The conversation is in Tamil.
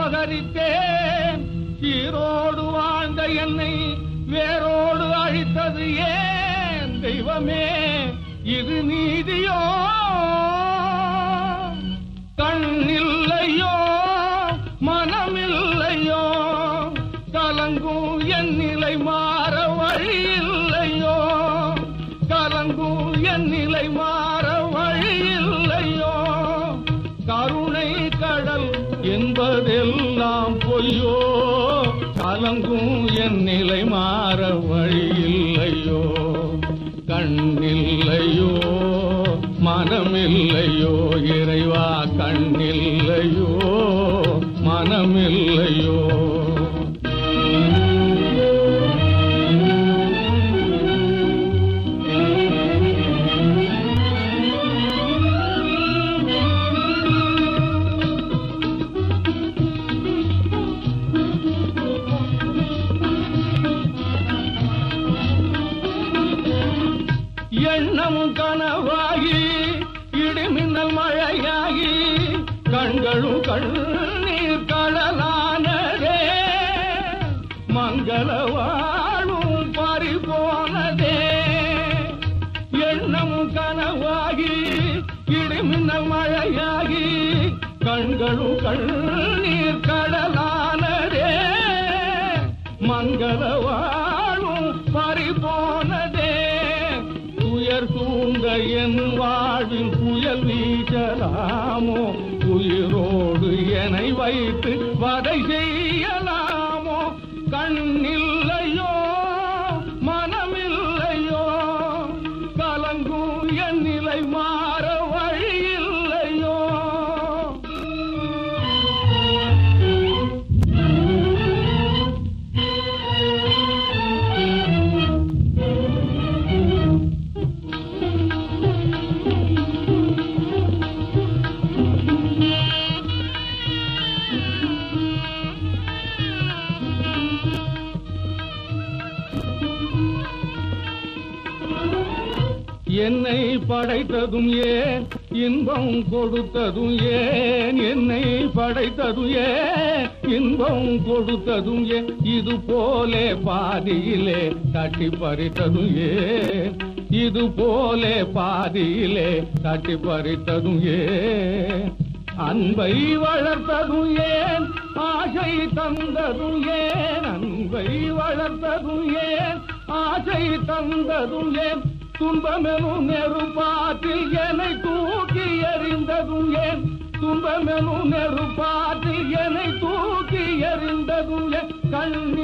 அபகரித்தேன் சீரோடு வாழ்ந்த என்னை வேரோடு அழித்தது ஏன் தெய்வமே இது நீதியோ கண்ணில்லையோ மனமில்லையோ கலங்கும் என் நிலை மாற வழி இல்லையோ கலங்கும் என் நிலை மாற வழி இல்லையோ கருணை கடல் என்பதெல்லாம் பொய்யோ கலங்கும் என் நிலை மாற வழி இல்லையோ கண்ணில்லையோ மனமில்லையோ இறைவா கண்ணில்லையோ மனமில்லையோ எண்ணம் கனவாகி இடிமின்னல் மழையாகி கண்களும் கண்ணீர் கடலானதே மங்கள வாழும் பறி போனதே எண்ணம் கனவாகி இடிமின்னல் மழையாகி கண்களும் கண்ணீர் கடலானதே மங்கள வாழும் பறி போனதே துயர் சூழ்ந்த என் வாழ்வில் புயல் வீசலாமோ உயிரோடு என்னை வைத்து வதை செய்யலாமோ கண்ணில்லையோ மனமில்லையோ கலங்கும் என் நிலை மாற வழி இல்லையோ என்னை படைத்ததும் ஏன் இன்பம் கொடுத்ததும் ஏன் என்னை படைத்ததும் ஏன் இன்பம் கொடுத்ததும் ஏன் இது போலே பாதியிலே தட்டி பறித்ததும் ஏன் இது போலே பாதியிலே தட்டி பறித்ததும் ஏன் அன்பை வளர்த்ததும் ஏன் ஆசை தந்ததும் ஏன் அன்பை வளர்த்ததும் ஏன் ஆசை தந்ததும் ஏன் துன்பமெனும் நெருப்பாற்றில் என்னை தூக்கி எறிந்ததும் ஏன் துன்பமெனும் நெருப்பாற்றில் என்னை தூக்கி எறிந்ததும் ஏன் கண்ணி